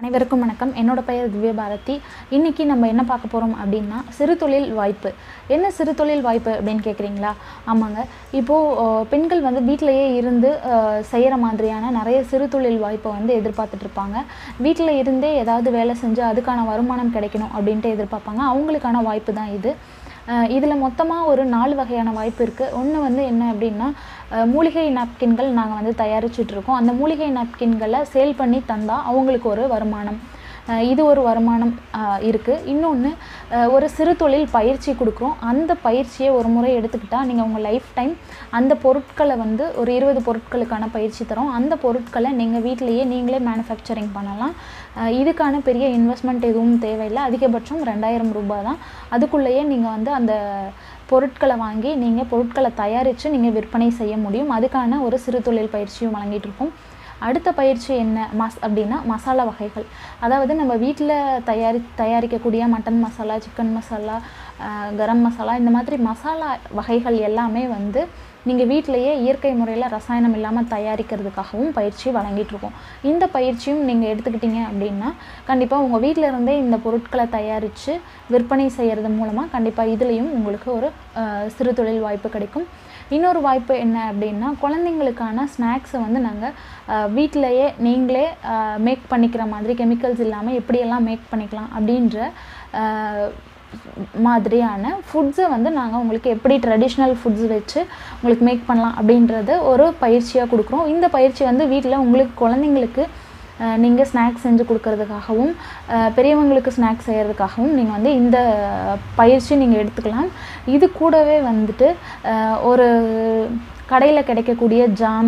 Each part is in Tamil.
அனைவருக்கும் வணக்கம் என்னோட பெயர் திவ்ய பாரதி இன்னைக்கு நம்ம என்ன பார்க்க போகிறோம் அப்படின்னா சிறு தொழில் வாய்ப்பு என்ன சிறு தொழில் வாய்ப்பு அப்படின்னு கேட்குறீங்களா ஆமாங்க இப்போது பெண்கள் வந்து வீட்டிலையே இருந்து செய்கிற மாதிரியான நிறைய சிறு தொழில் வாய்ப்பை வந்து எதிர்பார்த்துட்டு இருப்பாங்க வீட்டில் இருந்தே ஏதாவது வேலை செஞ்சு அதுக்கான வருமானம் கிடைக்கணும் அப்படின்ட்டு எதிர்பார்ப்பாங்க அவங்களுக்கான வாய்ப்பு தான் இது இதில் மொத்தமாக ஒரு நாலு வகையான வாய்ப்பு இருக்குது ஒன்று வந்து என்ன அப்படின்னா அஹ், மூலிகை நாப்கின்கள் நாங்கள் வந்து தயாரிச்சுட்டு இருக்கோம் அந்த மூலிகை நாப்கின்களை சேல் பண்ணி தந்தால் அவங்களுக்கு ஒரு வருமானம் அஹ், இது ஒரு வருமானம் இருக்குது இன்னொன்று ஒரு சிறு தொழில் பயிற்சி கொடுக்குறோம் அந்த பயிற்சியை ஒரு முறை எடுத்துக்கிட்டால் நீங்கள் உங்கள் லைஃப் டைம் அந்த பொருட்களை வந்து ஒரு இருபது பொருட்களுக்கான பயிற்சி தரோம் அந்த பொருட்களை நீங்கள் வீட்டிலேயே நீங்களே மேனுஃபேக்சரிங் பண்ணலாம் அஹ், இதுக்கான பெரிய இன்வெஸ்ட்மெண்ட் எதுவும் தேவையில்லை அதிகபட்சம் ரெண்டாயிரம் ரூபாய் தான் அதுக்குள்ளேயே நீங்கள் வந்து அந்த பொருட்களை வாங்கி நீங்கள் பொருட்களை தயாரித்து நீங்கள் விற்பனை செய்ய முடியும் அதுக்கான ஒரு சிறு தொழில் பயிற்சியும் வழங்கிட்டு இருக்கோம் அடுத்த பயிற்சி என்ன மஸ் அப்படின்னா மசாலா வகைகள் அதாவது நம்ம வீட்டில் தயாரி தயாரிக்கக்கூடிய மட்டன் மசாலா சிக்கன் மசாலா அஹ், கரம் மசாலா இந்த மாதிரி மசாலா வகைகள் எல்லாமே வந்து நீங்கள் வீட்டிலையே இயற்கை முறையில் ரசாயனம் இல்லாமல் தயாரிக்கிறதுக்காகவும் பயிற்சி வழங்கிட்டு இருக்கோம் இந்த பயிற்சியும் நீங்கள் எடுத்துக்கிட்டீங்க அப்படின்னா கண்டிப்பாக உங்கள் வீட்டில் இருந்தே இந்த பொருட்களை தயாரித்து விற்பனை செய்கிறது மூலமாக கண்டிப்பாக இதுலேயும் உங்களுக்கு ஒரு அஹ், சிறு தொழில் வாய்ப்பு கிடைக்கும் இன்னொரு வாய்ப்பு என்ன அப்படின்னா குழந்தைங்களுக்கான ஸ்நாக்ஸை வந்து நாங்கள் வீட்டிலையே நீங்களே மேக் பண்ணிக்கிற மாதிரி கெமிக்கல்ஸ் இல்லாமல் எப்படியெல்லாம் மேக் பண்ணிக்கலாம் அப்படின்ற அஹ், மாதிரியான ஃபுட்ஸை வந்து நாங்கள் உங்களுக்கு எப்படி ட்ரெடிஷ்னல் ஃபுட்ஸ் வச்சு உங்களுக்கு மேக் பண்ணலாம் அப்படின்றத ஒரு பயிற்சியாக கொடுக்குறோம் இந்த பயிற்சி வந்து வீட்டில் உங்களுக்கு குழந்தைங்களுக்கு நீங்கள் ஸ்நாக்ஸ் செஞ்சு கொடுக்கறதுக்காகவும் அஹ், பெரியவங்களுக்கு ஸ்நாக்ஸ் செய்கிறதுக்காகவும் நீங்கள் வந்து இந்த பயிற்சி நீங்கள் எடுத்துக்கலாம் இது கூடவே வந்துட்டு அஹ், ஒரு கடையில் கிடைக்கக்கூடிய ஜாம்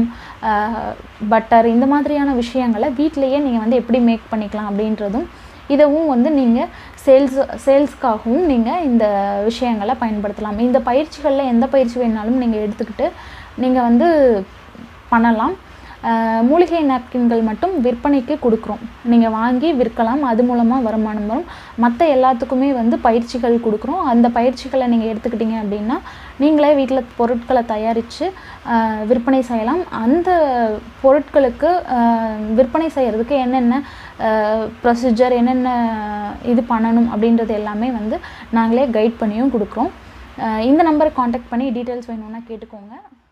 பட்டர் இந்த மாதிரியான விஷயங்களை வீட்டிலையே நீங்கள் வந்து எப்படி மேக் பண்ணிக்கலாம் அப்படின்றதும் இதவும் வந்து நீங்கள் சேல்ஸ் சேல்ஸ்க்காகவும் நீங்கள் இந்த விஷயங்களை பயன்படுத்தலாம் இந்த பயிற்சிகளில் எந்த பயிற்சி வேணாலும் நீங்கள் எடுத்துக்கிட்டு நீங்கள் வந்து பண்ணலாம் அஹ் மூலிகை நாப்கின்கள் மட்டும் விற்பனைக்கு கொடுக்குறோம் நீங்கள் வாங்கி விற்கலாம் அது மூலமாக வருமானம் வரும் மற்ற எல்லாத்துக்குமே வந்து பயிற்சிகள் கொடுக்குறோம் அந்த பயிற்சிகளை நீங்கள் எடுத்துக்கிட்டீங்க அப்படின்னா நீங்களே வீட்டில் பொருட்களை தயாரித்து விற்பனை செய்யலாம் அந்த பொருட்களுக்கு அஹ், விற்பனை செய்கிறதுக்கு என்னென்ன ப்ரொசீஜர் என்னென்ன இது பண்ணணும் அப்படின்றது எல்லாமே வந்து நாங்களே கைட் பண்ணியும் கொடுக்குறோம் அஹ் இந்த நம்பரை காண்டாக்ட் பண்ணி டீட்டெயில்ஸ் வேணும்னா கேட்டுக்கோங்க